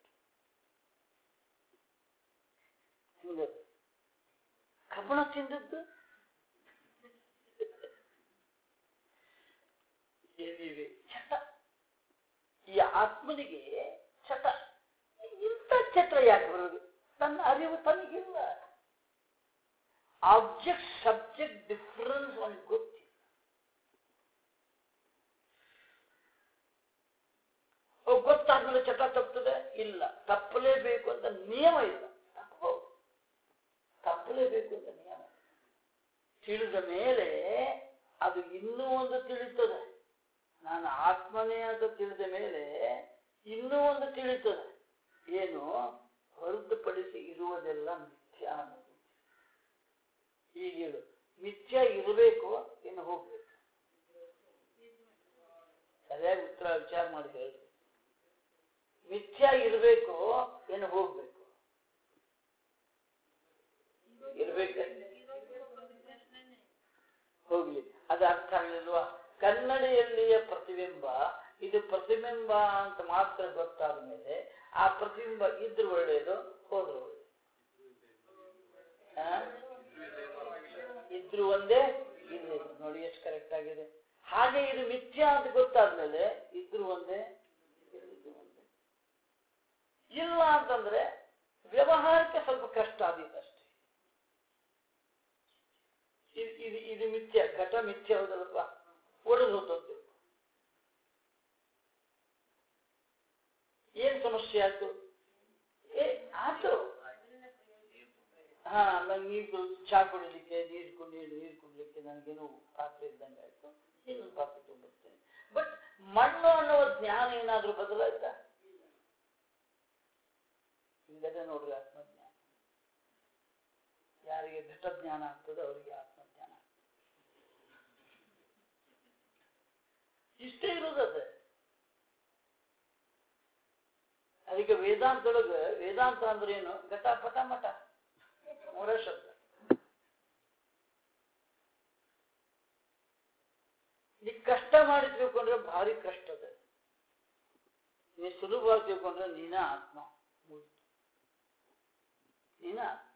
ಹಿಂಗ ಕಬ್ಬಣ ತಿಂದದ್ದು ಏನಿವೆ ಚಟ ಈ ಆತ್ಮನಿಗೆ ಚಟ ಇಂಥ ಚಟ ಯಾಕೆ ಬರೋದು ತನ್ನ ಅರಿವು ತನಗಿಲ್ಲ ಆಬ್ಜೆಕ್ಟ್ ಸಬ್ಜೆಕ್ಟ್ ಡಿಫರೆನ್ಸ್ ಅವನಿಗೆ ಗೊತ್ತಿಲ್ಲ ಅವ್ ಗೊತ್ತಾದ್ಮೇಲೆ ಚಟ ತಪ್ಪುತ್ತದೆ ಇಲ್ಲ ತಪ್ಪಲೇಬೇಕು ಅಂತ ನಿಯಮ ಇಲ್ಲ ತಪ್ಪಬಹುದು ತಪ್ಪಲೇಬೇಕು ಅಂತ ನಿಯಮ ತಿಳಿದ ಮೇಲೆ ಅದು ಇನ್ನೂ ಒಂದು ತಿಳಿತದೆ ನಾನು ಆತ್ಮನೇ ಅಂತ ತಿಳಿದ ಮೇಲೆ ಇನ್ನೂ ಒಂದು ತಿಳಿತದೆ ಏನು ಹೊರತುಪಡಿಸಿ ಇರುವುದೆಲ್ಲ ಮಿಥ್ಯ ಅನ್ನೋದು ಹೀಗಿರು ಮಿಥ್ಯ ಇರಬೇಕು ಇನ್ನು ಹೋಗ್ಬೇಕು ಸರಿಯಾಗಿ ಉತ್ತರ ವಿಚಾರ ಮಾಡಿ ಹೇಳಿ ಮಿಥ್ಯ ಇರಬೇಕು ಏನು ಹೋಗ್ಬೇಕು ಇರ್ಬೇಕು ಹೋಗ್ಲಿ ಅದು ಅರ್ಥ ಆಗಲಿಲ್ವಾ ಕನ್ನಡಿಯಲ್ಲಿಯ ಪ್ರತಿಬಿಂಬ ಇದು ಪ್ರತಿಬಿಂಬ ಅಂತ ಮಾತ್ರ ಗೊತ್ತಾದ ಮೇಲೆ ಆ ಪ್ರತಿಬಿಂಬ ಇದ್ರು ಒಳ್ಳೆಯದು ಹೋದ್ರು ಒಳ್ಳೆಯದು ಆ? ಇದ್ರು ಒಂದೇ ಇಲ್ಲಿ ನೋಡಿ ಎಷ್ಟು ಕರೆಕ್ಟ್ ಆಗಿದೆ ಹಾಗೆ ಇದು ಮಿಥ್ಯ ಅಂತ ಗೊತ್ತಾದ್ಮೇಲೆ ಇದ್ರು ಒಂದೇ ಇಲ್ಲಿದ್ರು ಒಂದೇ ಇಲ್ಲ ಅಂತಂದ್ರೆ ವ್ಯವಹಾರಕ್ಕೆ ಸ್ವಲ್ಪ ಕಷ್ಟ ಆದೀತು ಅಷ್ಟೇ ಇದು ಇದು ಇದು ಮಿಥ್ಯ ಘಟ ಮಿಥ್ಯ ಹೌದಲ್ಲಪ್ಪ ಒಡೆದು ಹೋಗ್ತಂತೆ ಏನ್ ಸಮಸ್ಯೆ ಆಯ್ತು ಏ ಆಯ್ತು ಹಾ ನಂಗೆ ನೀರು ಚಾ ಕುಡಿಲಿಕ್ಕೆ ನೀರು ಕುಡಿ ನೀರು ಕುಡ್ಲಿಕ್ಕೆ ನನಗೇನು ಪಾತ್ರೆ ಇದ್ದಂಗೆ ಆಯ್ತು ಇನ್ನೊಂದು ಪಾತ್ರೆ ತುಂಬಿರ್ತೇನೆ ಬಟ್ ಮಣ್ಣು ಅನ್ನುವ ಜ್ಞಾನ ಏನಾದ್ರೂ ಬದಲಾಯ್ತಾ ಇಲ್ಲದೆ ನೋಡ್ರಿ ಆತ್ಮಜ್ಞಾನ ಯಾರಿಗೆ ಘಟ ಜ್ಞಾನ ಆಗ್ತದೆ ಅವರಿಗೆ ಆತ್ಮಜ್ಞಾನ ಆಗ್ತದೆ ಇಷ್ಟೇ ಇರೋದದೆ ಅದಕ್ಕೆ ವೇದಾಂತದೊಳಗೆ ವೇದಾಂತ ಅಂದ್ರೆ ಏನು ಘಟ ಪಟ ಮಠ ಮೂರೇ ಶಬ್ದ ಈ ಕಷ್ಟ ಮಾಡಿ ತಿಳ್ಕೊಂಡ್ರೆ ಭಾರಿ ಕಷ್ಟ ಅದ ನೀ ಸುಲಭವಾಗಿ ತಿಳ್ಕೊಂಡ್ರೆ ನೀನ ಆತ್ಮ ಮುಗ್ದು. ನೀನ ಆತ್ಮ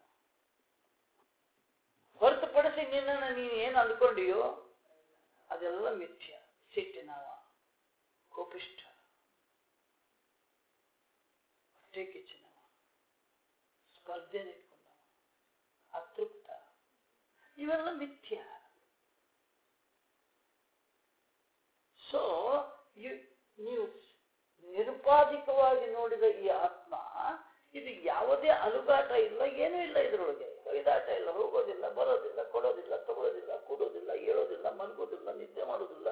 ಹೊರತುಪಡಿಸಿ ನಿನ್ನನ್ನು ನೀನು ಏನು ಅಂದ್ಕೊಂಡಿಯೋ ಅದೆಲ್ಲ ಮಿಥ್ಯ ಸಿಟ್ಟಿನವ ಕೋಪಿಷ್ಠ ಹೊಟ್ಟೆ ಕಿಚ್ಚಿನವ ಸ್ಪರ್ಧೆ ಇಟ್ಕೊಂಡವ ಅತೃಪ್ತ ಇವೆಲ್ಲ ಮಿಥ್ಯ ಸೊ ನೀವು ನಿರುಪಾಧಿಕವಾಗಿ ನೋಡಿದ ಈ ಆತ್ಮ ಇದು ಯಾವುದೇ ಅಲುಗಾಟ ಇಲ್ಲ ಏನೂ ಇಲ್ಲ ಇದರೊಳಗೆ ಹೊಯ್ದಾಟ ಇಲ್ಲ ಹೋಗೋದಿಲ್ಲ ಬರೋದಿಲ್ಲ ಕೊಡೋದಿಲ್ಲ ತಗೊಳ್ಳೋದಿಲ್ಲ ಕೂಡೋದಿಲ್ಲ ಹೇಳೋದಿಲ್ಲ ಮಲಗೋದಿಲ್ಲ ನಿದ್ದೆ ಮಾಡೋದಿಲ್ಲ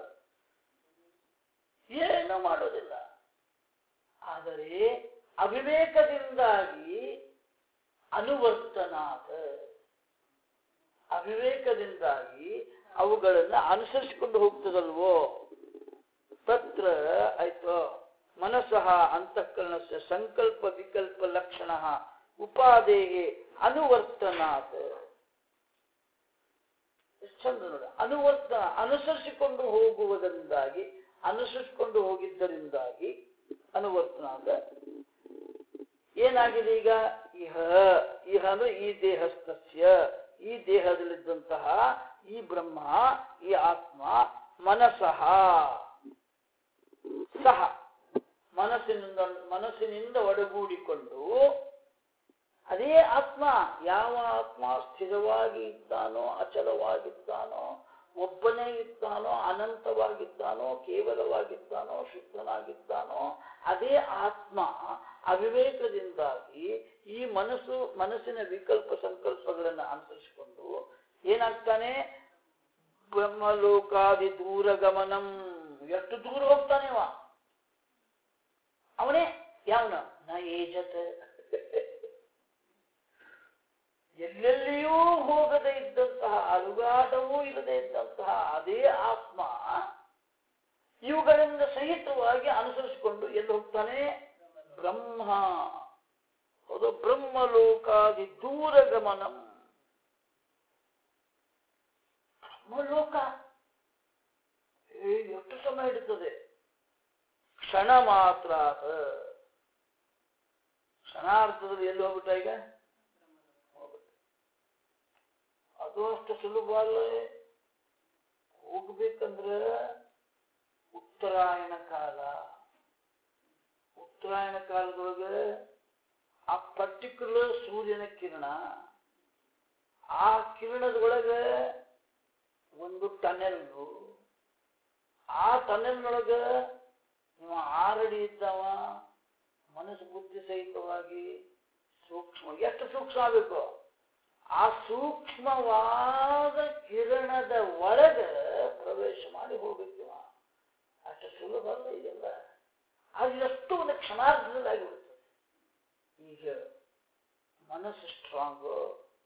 ಏನೂ ಮಾಡೋದಿಲ್ಲ ಆದರೆ ಅವಿವೇಕದಿಂದಾಗಿ ಅನುವರ್ತನಾದ ಅವಿವೇಕದಿಂದಾಗಿ ಅವುಗಳನ್ನು ಅನುಸರಿಸಿಕೊಂಡು ಹೋಗ್ತದಲ್ವೋ ತತ್ರ ಆಯ್ತು ಮನಸ್ಸಃ ಅಂತಃಕರಣಸ್ಯ ಸಂಕಲ್ಪ ವಿಕಲ್ಪ ಲಕ್ಷಣ ಉಪಾದೇಹಿ ಅನುವರ್ತನಾತ್ ಎಷ್ಟ್ ಚಂದ ನೋಡಿ ಅನುವರ್ತನ ಅನುಸರಿಸಿಕೊಂಡು ಹೋಗುವುದರಿಂದಾಗಿ ಅನುಸರಿಸಿಕೊಂಡು ಹೋಗಿದ್ದರಿಂದಾಗಿ ಅನುವರ್ತನಾದ ಏನಾಗಿದೆ ಈಗ ಇಹ ಇಹ ಅಂದ್ರೆ ಈ ದೇಹಸ್ಥಸ್ಯ ಈ ದೇಹದಲ್ಲಿದ್ದಂತಹ ಈ ಬ್ರಹ್ಮ ಈ ಆತ್ಮ ಮನಸಃ ಸಹ ಮನಸ್ಸಿನಿಂದ ಮನಸ್ಸಿನಿಂದ ಒಡಗೂಡಿಕೊಂಡು ಅದೇ ಆತ್ಮ ಯಾವ ಆತ್ಮ ಸ್ಥಿರವಾಗಿ ಇದ್ದಾನೋ ಅಚಲವಾಗಿದ್ದಾನೋ ಒಬ್ಬನೇ ಇದ್ದಾನೋ ಅನಂತವಾಗಿದ್ದಾನೋ ಕೇವಲವಾಗಿದ್ದಾನೋ ಶುದ್ಧನಾಗಿದ್ದಾನೋ ಅದೇ ಆತ್ಮ ಅವಿವೇಕದಿಂದಾಗಿ ಈ ಮನಸ್ಸು ಮನಸ್ಸಿನ ವಿಕಲ್ಪ ಸಂಕಲ್ಪಗಳನ್ನು ಅನುಸರಿಸಿಕೊಂಡು ಏನಾಗ್ತಾನೆ ಬ್ರಹ್ಮಲೋಕಾದಿ ದೂರ ಗಮನಂ ಎಷ್ಟು ದೂರ ಹೋಗ್ತಾನೆ ಅವ ಅವನೇ ಯಾವನ ನ ಏಜತ್ ಎಲ್ಲೆಲ್ಲಿಯೂ ಹೋಗದೆ ಇದ್ದಂತಹ ಅಲುಗಾಟವೂ ಇಲ್ಲದೆ ಇದ್ದಂತಹ ಅದೇ ಆತ್ಮ ಇವುಗಳಿಂದ ಸಹಿತವಾಗಿ ಅನುಸರಿಸಿಕೊಂಡು ಎಲ್ಲಿ ಹೋಗ್ತಾನೆ ಬ್ರಹ್ಮ ಅದು ಬ್ರಹ್ಮಲೋಕಾದಿ ದೂರಗಮನಂ ಬ್ರಹ್ಮಲೋಕ ಏ, ಎಷ್ಟು ಸಮಯ ಹಿಡಿತದೆ ಕ್ಷಣ ಮಾತ್ರ ಕ್ಷಣಾರ್ಥದಲ್ಲಿ ಎಲ್ಲಿ ಹೋಗ್ಬಿಟ್ಟ ಈಗ ಹೋಗ್ಬಿಟ್ಟ. ಅದು ಅಷ್ಟು ಸುಲಭ ಅಲ್ಲ ಹೋಗ್ಬೇಕಂದ್ರೆ ಉತ್ತರಾಯಣ ಕಾಲ ಉತ್ತರಾಯಣ ಕಾಲದೊಳಗೆ ಆ ಪರ್ಟಿಕ್ಯುಲರ್ ಸೂರ್ಯನ ಕಿರಣ ಆ ಕಿರಣದೊಳಗೆ ಒಂದು ಟನೆಲ್ಲು ಆ ಟನೆಲ್ನೊಳಗೆ ನೀವು ಆರಡಿ ಇದ್ದವ ಮನಸ್ಸು ಬುದ್ಧಿ ಸಹಿತವಾಗಿ ಸೂಕ್ಷ್ಮ ಎಷ್ಟು ಸೂಕ್ಷ್ಮ ಆಗಬೇಕು ಆ ಸೂಕ್ಷ್ಮವಾದ ಕಿರಣದ ಒಳಗೆ ಪ್ರವೇಶ ಮಾಡಿ ಹೋಗ್ಬೇಕು ಇವ. ಅಷ್ಟು ಸುಲಭ ಅಲ್ಲ ಇದೆಲ್ಲ ಅದು ಎಷ್ಟು ಒಂದು ಕ್ಷಣಾರ್ಧದಲ್ಲಿ ಆಗಿಬಿಡುತ್ತದೆ ಈಗ ಮನಸ್ಸು ಸ್ಟ್ರಾಂಗು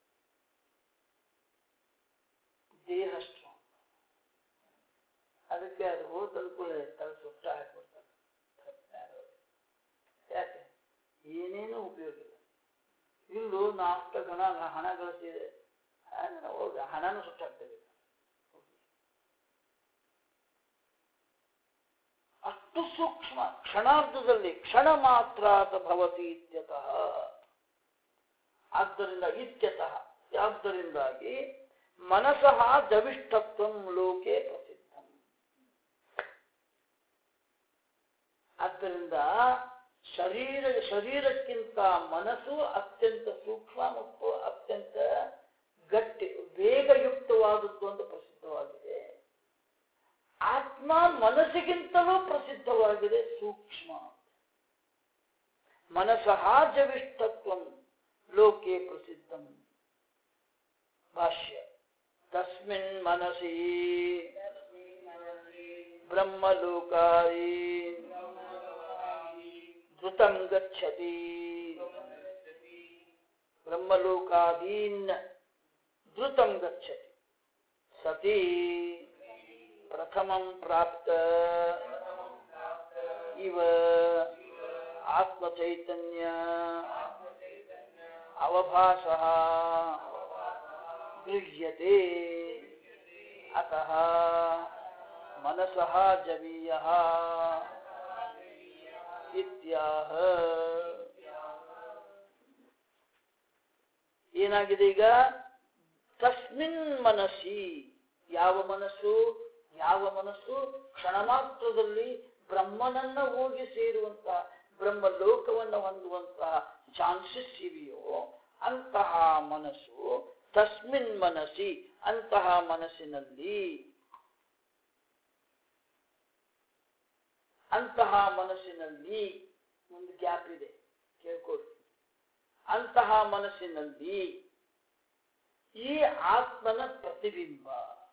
ದೇಹ ಸ್ಟ್ರಾಂಗ್ ಅದಕ್ಕೆ ಅದು ಹೋದಲ್ಕೂಲೆ ತಲೆ ಸುಟ್ಟ ಹಾಕ್ಬಿಡ್ತಾರೆ ಯಾಕೆ ಏನೇನು ಉಪಯೋಗ ಇಲ್ಲ ಇಲ್ಲೂ ನಾ ಅಷ್ಟು ಗಣ ಹಣ ಗಳಿಸಿದೆ ಹೋಗ ಹಣನೂ ಸುಟ್ಟಾಗ್ತದೆ ಅಷ್ಟು ಸೂಕ್ಷ್ಮ ಕ್ಷಣಾರ್ಧದಲ್ಲಿ ಕ್ಷಣ ಮಾತ್ರ ಭವತಿ ಇತ್ಯತಃ ಆದ್ದರಿಂದ ಇತ್ಯತಃ ಯಾವುದರಿಂದಾಗಿ ಮನಸಃ ಜವಿಷ್ಠತ್ವ ಲೋಕೆ ಪ್ರಸಿದ್ಧಂ ಆದ್ದರಿಂದ ಶರೀರ ಶರೀರಕ್ಕಿಂತ ಮನಸ್ಸು ಅತ್ಯಂತ ಸೂಕ್ಷ್ಮ ಮತ್ತು ಅತ್ಯಂತ ಗಟ್ಟಿ ವೇಗಯುಕ್ತವಾದದ್ದು ಅಂತ ಪ್ರಸಿದ್ಧವಾಗಿದೆ ಆತ್ಮ ಮನಸ್ಸಿಗಿಂತಲೂ ಪ್ರಸಿದ್ಧವಾಗಿದೆ ಸೂಕ್ಷ್ಮ ಮನಸಃ ಜವಿಷ್ಠತ್ವ ಲೋಕೆ ಪ್ರಸಿದ್ಧಂ ಭಾಷ್ಯ ತಸ್ಮಿನ್ ಮನಸಿ ಬ್ರಹ್ಮಲೋಕಾಯಿ ಧೃತಂ ಗಚ್ಚತಿ ಬ್ರಹ್ಮಲೋಕಾದೀನ್ ಧೃತಂ ಗಚ್ಚತಿ ಸತಿ ಪ್ರಥಮಂ ಪ್ರಾಪ್ತ ಇವ ಆತ್ಮಚೈತನ್ಯ ಅವಭಾಸ ಗೃಹ್ಯತೆ ಅತಃ ಮನಸಃ ಜವೀಯ ಇತ್ಯಾಹ ಏನಾಗಿದೆ ಈಗ ತಸ್ಮಿನ್ ಮನಸ್ಸಿ ಯಾವ ಮನಸ್ಸು ಯಾವ ಮನಸ್ಸು ಕ್ಷಣ ಮಾತ್ರದಲ್ಲಿ ಬ್ರಹ್ಮನನ್ನ ಹೋಗಿ ಸೇರುವಂತಹ ಬ್ರಹ್ಮ ಲೋಕವನ್ನು ಹೊಂದುವಂತಹ ಚಾನ್ಸಸ್ ಇವೆಯೋ ಅಂತಹ ಮನಸ್ಸು ತಸ್ಮಿನ್ ಮನಸ್ಸಿ ಅಂತಹ ಮನಸ್ಸಿನಲ್ಲಿ ಅಂತಹ ಮನಸ್ಸಿನಲ್ಲಿ ಒಂದು ಗ್ಯಾಪ್ ಇದೆ ಕೇಳ್ಕೊಳ್ಳಿ ಅಂತಹ ಮನಸ್ಸಿನಲ್ಲಿ ಈ ಆತ್ಮನ ಪ್ರತಿಬಿಂಬ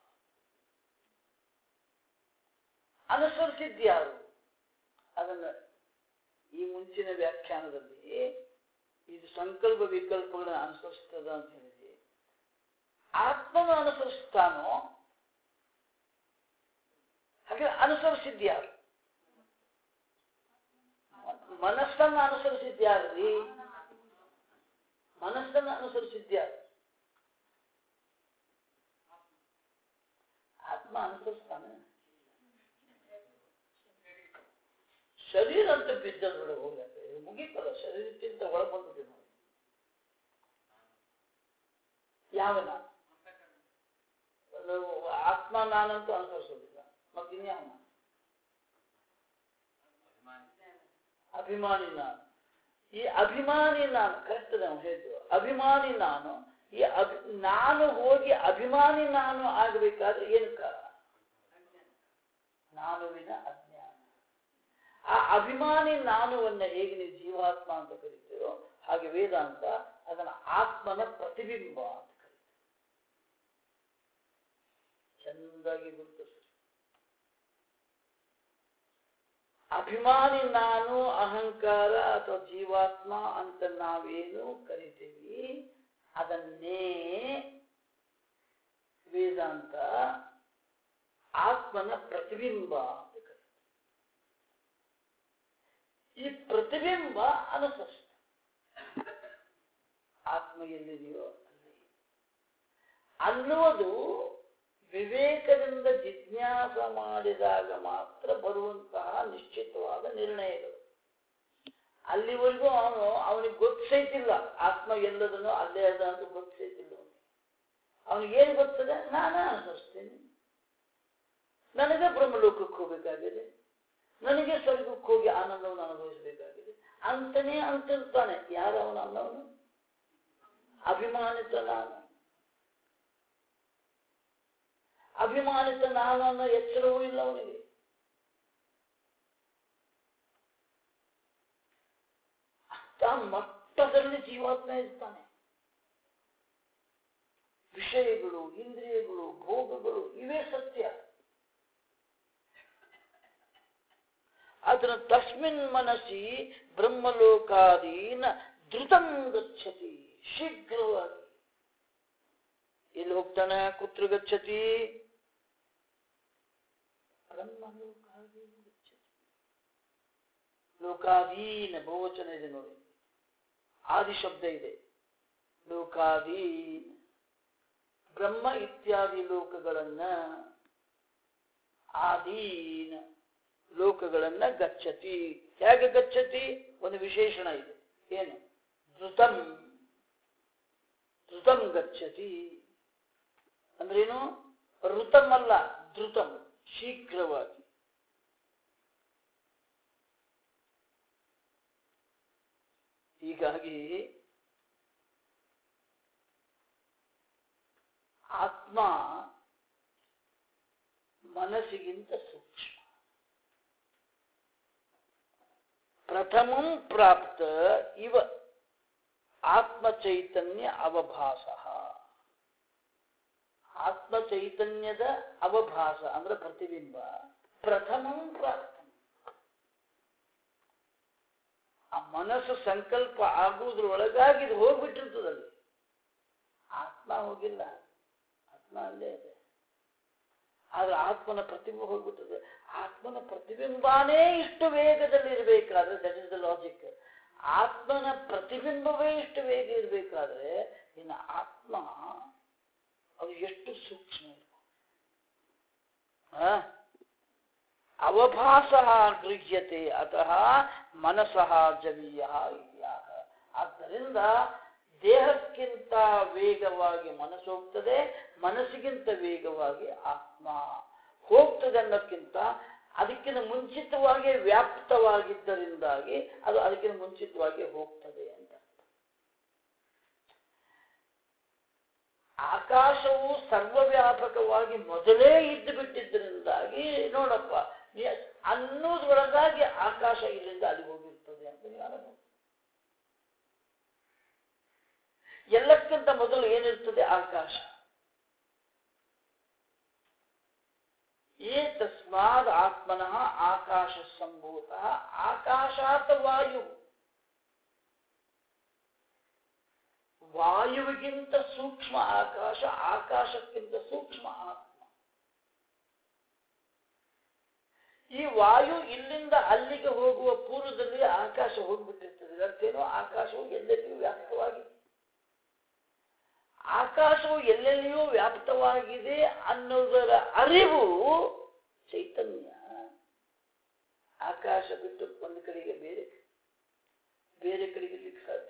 ಅನುಸರಿಸಿದ್ಯಾರು ಅದನ್ನ ಈ ಮುಂಚಿನ ವ್ಯಾಖ್ಯಾನದಲ್ಲಿ ಇದು ಸಂಕಲ್ಪ ವಿಕಲ್ಪಗಳನ್ನ ಅನುಸರಿಸ್ತದ ಅಂತ ಹೇಳಿದೆ ಆತ್ಮನ ಅನುಸರಿಸ್ತಾನೋ ಹಾಗೆ ಅನುಸರಿಸಿದ್ಯಾರು ಮನಸ್ಸನ್ನ ಅನುಸರಿಸಿದ್ಯಾರ್ರಿ ಮನಸ್ಸನ್ನ ಅನುಸರಿಸಿದ್ಯಾರು ಆತ್ಮ ಅನುಸರಿಸ್ತಾನೆ ಶರೀರ ಅಂತ ಬಿದ್ದದ್ರೊಳಗೆ ಹೋಗ್ಯಾಕೆ ಮುಗೀತಲ್ಲ ಶರೀರಕ್ಕಿಂತ ಒಳಗೆ ಬಂದಿದೆ ನೋಡಿ ಯಾವ ನಾನು ಅದು ಆತ್ಮ ನಾನಂತೂ ಅನುಸರಿಸೋದಿಲ್ಲ ಮತ್ತಿನ್ಯಾವ ನಾನು ಅಭಿಮಾನಿ ನಾನು ಈ ಅಭಿಮಾನಿ ನಾನು ಕರೆಕ್ಟ್ ನಾವು ಹೇಳಿದ್ವು ಅಭಿಮಾನಿ ನಾನು ಈ ಅಭಿ ನಾನು ಹೋಗಿ ಅಭಿಮಾನಿ ನಾನು ಆಗಬೇಕಾದ್ರೆ ಏನು ಕಾರಣ ನಾನುವಿನ ಅಜ್ಞಾನ ಆ ಅಭಿಮಾನಿ ನಾನುವನ್ನ ಹೇಗೆ ನೀವು ಜೀವಾತ್ಮ ಅಂತ ಕರಿತೀರೋ ಹಾಗೆ ವೇದಾಂತ ಅದನ್ನ ಆತ್ಮನ ಪ್ರತಿಬಿಂಬ ಅಂತ ಕರೀತಾರೆ ಚಂದಾಗಿ ಗುರುತಿಸಿ ಅಭಿಮಾನಿ ನಾನು ಅಹಂಕಾರ ಅಥವಾ ಜೀವಾತ್ಮ ಅಂತ ನಾವೇನು ಕರಿತೀವಿ ಅದನ್ನೇ ವೇದಾಂತ ಆತ್ಮನ ಪ್ರತಿಬಿಂಬ ಅಂತ ಕರೀತಾರೆ ಈ ಪ್ರತಿಬಿಂಬ ಅನುಸರಿಸ್ತ ಆತ್ಮ ಎಲ್ಲಿದೆಯೋ ಅಲ್ಲಿ ಅನ್ನುವುದು ವಿವೇಕದಿಂದ ಜಿಜ್ಞಾಸ ಮಾಡಿದಾಗ ಮಾತ್ರ ಬರುವಂತಹ ನಿಶ್ಚಿತವಾದ ನಿರ್ಣಯಗಳು ಅಲ್ಲಿವರೆಗೂ ಅವನು ಅವನಿಗೆ ಗೊತ್ತೈತಿಲ್ಲ ಆತ್ಮ ಎಲ್ಲದನ್ನು ಅಲ್ಲೇ ಅದ ಅಂತ ಗೊತ್ತೈತಿಲ್ಲ ಅವನಿಗೆ ಅವನಿಗೆ ಏನು ಗೊತ್ತದೆ ನಾನೇ ಅನುಸರಿಸ್ತೀನಿ ನನಗೆ ಬ್ರಹ್ಮಲೋಕಕ್ಕೆ ಹೋಗಬೇಕಾಗಿದೆ ನನಗೆ ಸ್ವರ್ಗಕ್ಕೆ ಹೋಗಿ ಆನಂದವನ್ನು ಅನುಭವಿಸಬೇಕಾಗಿದೆ ಅಂತನೇ ಅಂತಿರ್ತಾನೆ ಯಾರು ಅವನ ಅನ್ನವನು ಅಭಿಮಾನಿತ ನಾನು ಅಭಿಮಾನಿತ ನಾನು ಅನ್ನೋ ಎಚ್ಚರವೂ ಇಲ್ಲ ಅವನಿಗೆ ಅಂತ ಮಟ್ಟದಲ್ಲಿ ಜೀವಾತ್ಮ ಇರ್ತಾನೆ ವಿಷಯಗಳು ಇಂದ್ರಿಯಗಳು ಭೋಗಗಳು ಇವೇ ಸತ್ಯ ಅದನ್ನು ತಸ್ಮಿನ್ ಮನಸ್ಸಿ ಬ್ರಹ್ಮಲೋಕಾದೀನ ಧೃತಂ ಗಚ್ಚತಿ ಶೀಘ್ರವಾಗಿ ಎಲ್ಲಿ ಹೋಗ್ತಾನೆ ಕುತ್ರ ಗಚ್ಚತಿ ಬ್ರಹ್ಮಲೋಕಾದೀನ ಗಚ್ಚತಿ ಲೋಕಾದೀನ ಬಹುವಚನ ಇದೆ ನೋಡಿ ಆದಿ ಶಬ್ದ ಇದೆ ಲೋಕಾದೀನ ಬ್ರಹ್ಮ ಇತ್ಯಾದಿ ಲೋಕಗಳನ್ನ ಆದೀನ ಲೋಕಗಳನ್ನ ಗಚ್ಚತಿ ಹೇಗೆ ಗಚ್ಚತಿ ಒಂದು ವಿಶೇಷಣ ಇದೆ ಏನು ಧೃತಂ ಧೃತಂ ಗಚ್ಚತಿ ಅಂದ್ರೇನು ಋತಂ ಅಲ್ಲ ಧೃತಂ ಶೀಘ್ರವಾಗಿ ಹೀಗಾಗಿ ಆತ್ಮ ಮನಸ್ಸಿಗಿಂತ ಸೂಕ್ಷ್ಮ ಪ್ರಥಮಂ ಪ್ರಾಪ್ತ ಇವ ಆತ್ಮ ಚೈತನ್ಯ ಅವಭಾಸ ಆತ್ಮ ಚೈತನ್ಯದ ಅವಭಾಸ ಅಂದ್ರೆ ಪ್ರತಿಬಿಂಬ ಪ್ರಥಮಂ ಪ್ರಾಪ್ತ ಆ ಮನಸ್ಸು ಸಂಕಲ್ಪ ಆಗುವುದ್ರೊಳಗಾಗಿ ಇದು ಹೋಗ್ಬಿಟ್ಟಿರ್ತದಲ್ಲಿ ಆತ್ಮ ಹೋಗಿಲ್ಲ ಆತ್ಮ ಅಲ್ಲೇ ಇದೆ ಆದ್ರೆ ಆತ್ಮನ ಪ್ರತಿಬಿಂಬ ಹೋಗ್ಬಿಟ್ಟದೆ ಆತ್ಮನ ಪ್ರತಿಬಿಂಬಾನೇ ಇಷ್ಟು ವೇಗದಲ್ಲಿ ಇರಬೇಕಾದ್ರೆ ದಟ್ ಇಸ್ ದ ಲಾಜಿಕ್ ಆತ್ಮನ ಪ್ರತಿಬಿಂಬವೇ ಇಷ್ಟು ವೇಗ ಇರಬೇಕಾದ್ರೆ ಇನ್ನು ಆತ್ಮ ಅದು ಎಷ್ಟು ಸೂಕ್ಷ್ಮ ಇರ್ಬೇಕು ಆ? ಅವಭಾಸ ಗೃಹ್ಯತೆ ಅತಃ ಮನಸಃ ಜವೀಯ ಇತ್ಯಾಹ ಆದ್ದರಿಂದ ದೇಹಕ್ಕಿಂತ ವೇಗವಾಗಿ ಮನಸ್ಸು ಹೋಗ್ತದೆ ಮನಸ್ಸಿಗಿಂತ ವೇಗವಾಗಿ ಆತ್ಮ ಹೋಗ್ತದೆ ಅನ್ನೋಕ್ಕಿಂತ ಅದಕ್ಕಿಂತ ಮುಂಚಿತವಾಗಿ ವ್ಯಾಪ್ತವಾಗಿದ್ದರಿಂದಾಗಿ ಅದು ಅದಕ್ಕಿಂತ ಮುಂಚಿತವಾಗಿ ಹೋಗ್ತದೆ ಅಂತ ಆಕಾಶವು ಸರ್ವವ್ಯಾಪಕವಾಗಿ ಮೊದಲೇ ಇದ್ದು ಬಿಟ್ಟಿದ್ದರಿಂದಾಗಿ ನೋಡಪ್ಪ ನೀ- ಅನ್ನೋದ್ರೊಳಗಾಗಿ ಆಕಾಶ ಇಲ್ಲಿಂದ ಅಲ್ಲಿಗೆ ಹೋಗಿರ್ತದೆ ಅಂತ ನೀವು ಅನುಭವ ಎಲ್ಲಕ್ಕಿಂತ ಮೊದಲು ಏನಿರ್ತದೆ ಆಕಾಶ ಏ ತಸ್ಮಾದ್ ಆತ್ಮನಃ ಆಕಾಶ ಸಂಭೂತ ಆಕಾಶಾತ್ ವಾಯು ವಾಯುವಿಗಿಂತ ಸೂಕ್ಷ್ಮ ಆಕಾಶ ಆಕಾಶಕ್ಕಿಂತ ಸೂಕ್ಷ್ಮ ಆತ್ಮ ಈ ವಾಯು ಇಲ್ಲಿಂದ ಅಲ್ಲಿಗೆ ಹೋಗುವ ಪೂರ್ವದಲ್ಲಿ ಆಕಾಶ ಹೋಗ್ಬಿಟ್ಟಿರ್ತದೆ ಇದರ್ಥೇನು ಆಕಾಶವು ಎಲ್ಲೆಲ್ಲಿಯೂ ವ್ಯಾಪ್ತವಾಗಿದೆ ಆಕಾಶವು ಎಲ್ಲೆಲ್ಲಿಯೂ ವ್ಯಾಪ್ತವಾಗಿದೆ ಅನ್ನೋದರ ಅರಿವು ಚೈತನ್ಯ ಆಕಾಶ ಬಿಟ್ಟು ಒಂದು ಕಡೆಗೆ ಬೇರೆ ಬೇರೆ ಕಡೆಗೆ ಇರ್ಲಿಕ್ಕೆ ಸಾಧ್ಯ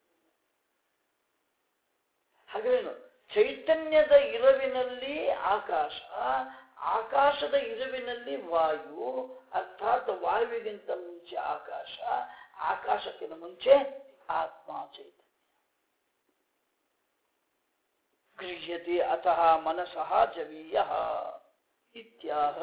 ಹಾಗೇನು ಚೈತನ್ಯದ ಇರವಿನಲ್ಲಿ ಆಕಾಶ ಆಕಾಶದ ಇರುವಿನಲ್ಲಿ ವಾಯು ಅರ್ಥಾತ್ ವಾಯುವಿಗಿಂತ ಮುಂಚೆ ಆಕಾಶ ಆಕಾಶಕ್ಕಿಂತ ಮುಂಚೆ ಆತ್ಮ ಚೈತನ್ಯ ಗೃಹ್ಯತೆ ಅತಃ ಮನಸಃ ಜವೀಯ ಇತ್ಯಾಹ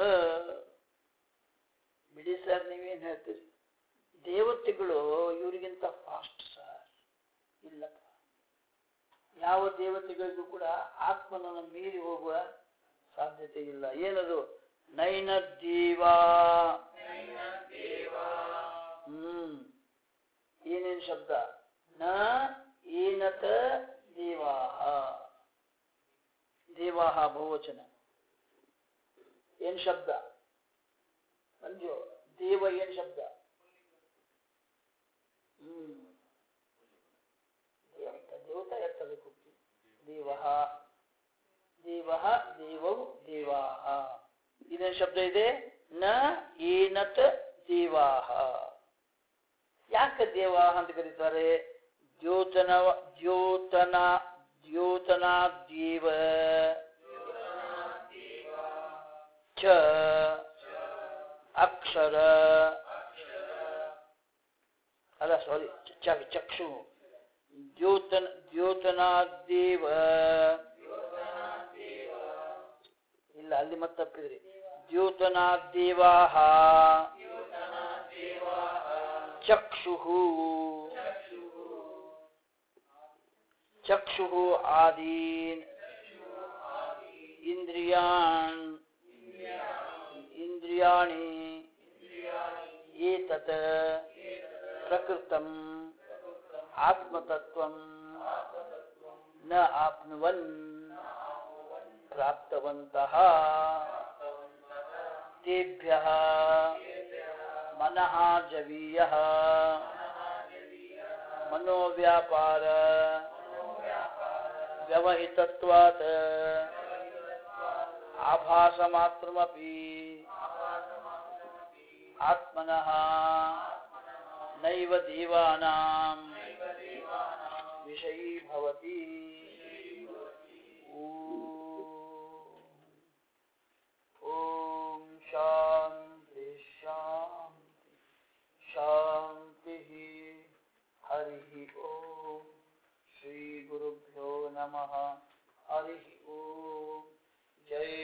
ಬಿಡಿ ಸರ್ ನೀವೇನ್ ಹೇಳ್ತೀರಿ ದೇವತೆಗಳು ಇವರಿಗಿಂತ ಫಾಸ್ಟ್ ಸರ್ ಇಲ್ಲಪ್ಪ ಯಾವ ದೇವತೆಗಳಿಗೂ ಕೂಡ ಆತ್ಮನನ್ನು ಮೀರಿ ಹೋಗುವ ಸಾಧ್ಯತೆ ಇಲ್ಲ ಏನದು ನೈನದ್ದೀವ ಹ್ಮ್ ಏನೇನ್ ಶಬ್ದ ನ ಏನತ ದೇವಾಹ ದೇವಾಹ ಬಹುವಚನ ಏನ್ ಶಬ್ದ ಮಂಜು ದೇವ ಏನ್ ಶಬ್ದ ಹ್ಮ್ ದೇವತ ದೇವತ ಇನ್ನೇನು ಶಬ್ದ ಇದೆ ನ ಏನತ್ ದೇವಾಹ ಯಾಕೆ ದೇವಾಹ ಅಂತ ಕರೀತಾರೆ ದ್ಯೋತನ ದ್ಯೋತನ ದ್ಯೋತನ ದೇವ ಚ ಅಕ್ಷರ ಅಲ್ಲ ಸಾರಿ ಚಕ್ಷು ದ್ಯೋತನ ದ್ಯೋತನಾದೇವ ಇಲ್ಲ ಅಲ್ಲಿ ಮತ್ತೆ ತಪ್ಪಿದ್ರಿ ದ್ಯೋತನಾದೇವಾಹ ಚಕ್ಷು ಚಕ್ಷು ಆದೀನ್ ಇಂದ್ರಿಯಾನ್ ಇಂದ್ರಿಯಾಣಿ ಏತತ್ ಪ್ರಕೃತಂ ಆತ್ಮತತ್ವಂ ನ ಆಪ್ನುವನ್ ಪ್ರಾಪ್ತವಂತಹ ತೇಭ್ಯಃ ಮನಃ ಜವೀಯಃ ಮನೋವ್ಯಾಪಾರ ವ್ಯವಹಿತತ್ವಾತ್ ಆಭಾಸಮಾತ್ರಮಪಿ ಆತ್ಮನಃ ನೈವ ದೇವಾನಾಂ ವಿಷಯೀ ಭವತಿ ಓಂ ಶಾಂತಿ ಶಾಂತಿ ಶಾಂತಿ ಹರಿ ಓಂ ಶ್ರೀ ಗುರುಭ್ಯೋ ನಮಃ ಹರಿ ಓಂ ಜೈ